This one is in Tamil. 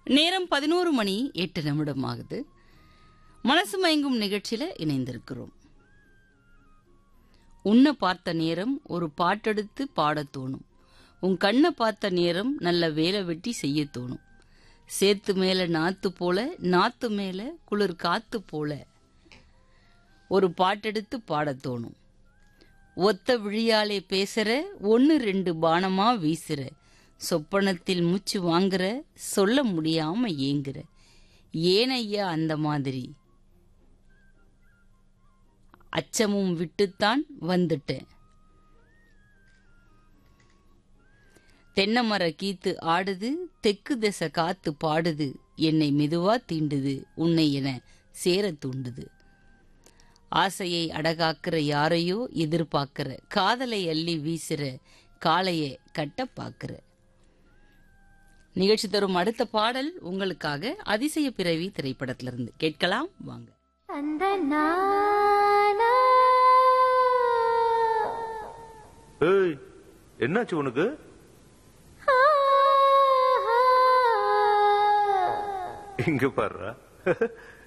நேரம் பதினோரு மணி எட்டு நிமிடம் ஆகுது மனசு மயங்கும் நிகழ்ச்சியில இணைந்திருக்கிறோம் உன்னை பார்த்த நேரம் ஒரு பாட்டெடுத்து பாடத் தோணும் உன் கண்ணை பார்த்த நேரம் நல்ல வேலை வெட்டி செய்ய தோணும் சேத்து மேல நாத்து போல நாத்து மேல குளிர் காத்து போல ஒரு பாட்டெடுத்து பாடத் தோணும் ஒத்த விழியாலே பேசுற ஒன்னு ரெண்டு பானமா வீசுற சொப்பனத்தில் மூச்சு வாங்குற சொல்ல முடியாம ஏங்குற ஏன் ஐயா அந்த மாதிரி அச்சமும் விட்டுத்தான் வந்துட்டேன் தென்னைமர கீத்து ஆடுது தெக்கு திசை காத்து பாடுது என்னை மெதுவா தீண்டுது உன்னை என சேர தூண்டுது ஆசையை அடகாக்குற யாரையோ எதிர்பார்க்கிற காதலை அள்ளி வீசுற காளைய கட்ட பாக்குற நிகழ்ச்சி தரும் அடுத்த பாடல் உங்களுக்காக அதிசய பிறவி திரைப்படத்திலிருந்து கேட்கலாம் வாங்க அந்த நானா ஏய் என்னாச்சு உனக்கு ஆ, இங்க பாருடா